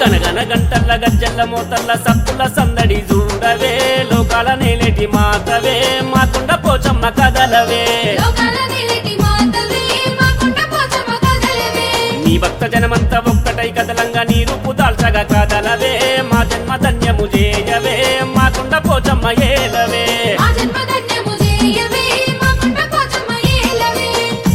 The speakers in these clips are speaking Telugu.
గనగన గంటల్ల గజ్జల్ల మోతల్ల సప్పుల సందడి చూడవే లోకాల నేలేటి మాతవే మాకుండ పోచమ్మ కదలవే లోకాల నిలిటి మాతవే మాకుండ పోచమ్మ కదలవే నీ భక్త జనమంతా ఒక్కటై కదలంగా నీ రూపు దాల్చగా కదలవే మా జన్మ ధన్యము చేయవే మాకుండ పోచమ్మ ఏలవే మా జన్మ ధన్యము చేయవే మాకుండ పోచమ్మ ఏలవే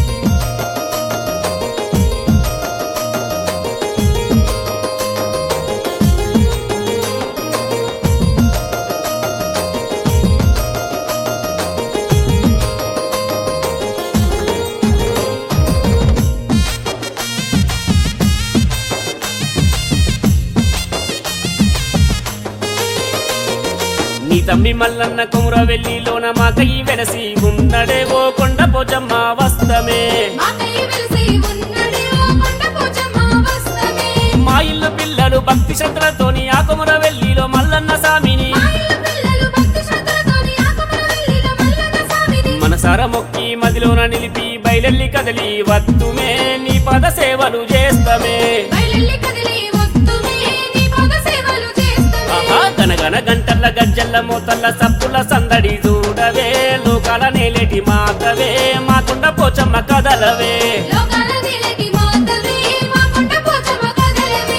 నీ తమ్మి మల్లన్న కుముర వెల్లిలోన మాకయి వెలసి ఉన్నడే ఓ కొండ పోచమ్మ వస్తమే మాకై వెలిసి ఉన్నడే ఓ కొండ పోచమ్మ వస్తమే మా ఇల్లు పిల్లలు భక్తి శ్రద్ధలతోని ఆ కుముర వెల్లిలో మల్లన్న సామిని మా ఇల్లు పిల్లలు భక్తి శ్రద్ధలతోని ఆకుమల వెల్లిలో మల్లన్న స్వామిని మనసార మొక్కి మదిలోన నిలిపి బయలెల్లి కదలి వత్తుమే నీ పద సేవలు చేస్తమే బయలెల్లి కదిలి వస్తుమే నీ పద సేవలు చేస్తమే ఆహా గనగన గంటల్ల గజ్జల్ల మోతల్ల సప్పుల సందడి చూడవే లోకాల నేలేటి మాతవే మాకుండ పోచమ్మ కదలవే లోకాల నిలిటి మాతవే మాకుండ పోచమ్మ కదలవే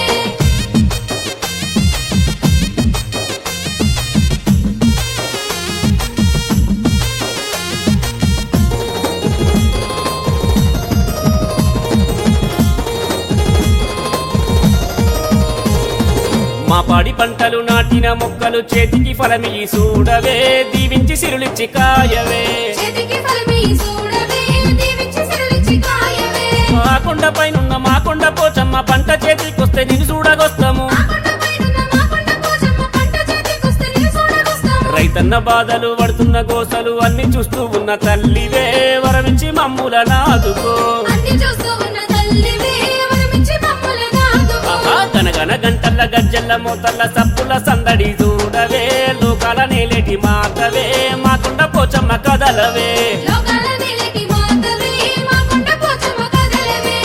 మా పాడి పంటలు నాటిన మొక్కలు చేతికి ఫలమి చూడవే దీవించి సిరులిచ్చి కాయవే చేతికి ఫలమి చూడవే దీవించి సిరులిచ్చి కాయవే మా కొండ పైనున్న మా కొండ పోచమ్మ పంట చేతికొస్తే నిన్ను చూడగొస్తాము మా కొండ పైనున్న మా కొండ పోచమ్మ పంట చేతికొస్తే నిన్ను చూడగొస్తాము రైతన్న బాధలు పడుతున్న గోసలు అన్ని చూస్తూ ఉన్న తల్లివే వరమించి మమ్ముల నాదుకో అన్ని చూస్తూ ఉన్న తల్లివే వరమిచ్చి మమ్మల్ని ఆదుకో ఆహా గనగన గంటల్ల గజ్జల్ల మోతల్ల సప్పుల సందడి చూడవే లోకాల నేలేటి మాతవే మాకుండ పోచమ్మ కదలవే లోకాల నిలిటి మాతవే మాకుండ పోచమ్మ కదలవే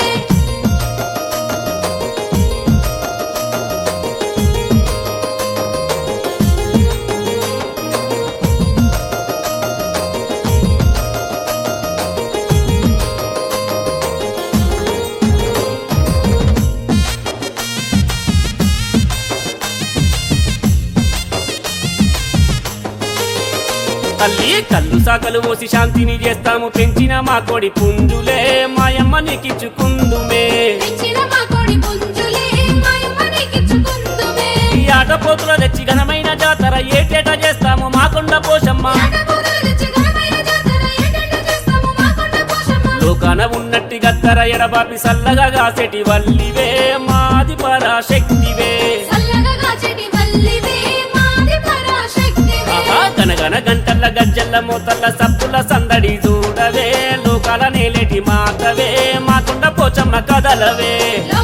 తల్లి కళ్ళు సాకలు పోసి శాంతిని చేస్తాము పెంచిన మా కోడి పుంజులే మాయమ్మ నీకిచ్చుకుందుమే తెచ్చిన మా కోడి పుంజులే మాయమ్మ నీకిచ్చుకుందుమే ఈ ఆటపోతుల తెచ్చి ఘనమైన జాతర ఏటేటా చేస్తాము మా కొండ పోషమ్మ ఆటపోతులు తెచ్చి ఘనమైన జాతర ఏటేటా చేస్తాము మా కొండ పోషమ్మ లోకాన ఉన్నట్టి గత్తర ఎడబాపి సల్లగా కాసేటి వల్లివే మాది పరాశక్తివే చల్లగా కాచెటి వల్లివే మాది పరాశక్తివే ఆహా గనగన గంటల్ల గజ్జల్ల మోతల్ల సప్పుల సందడి చూడవే లోకాల నేలేటి మాతవే మాకుండ పోచమ్మ కదలవే లో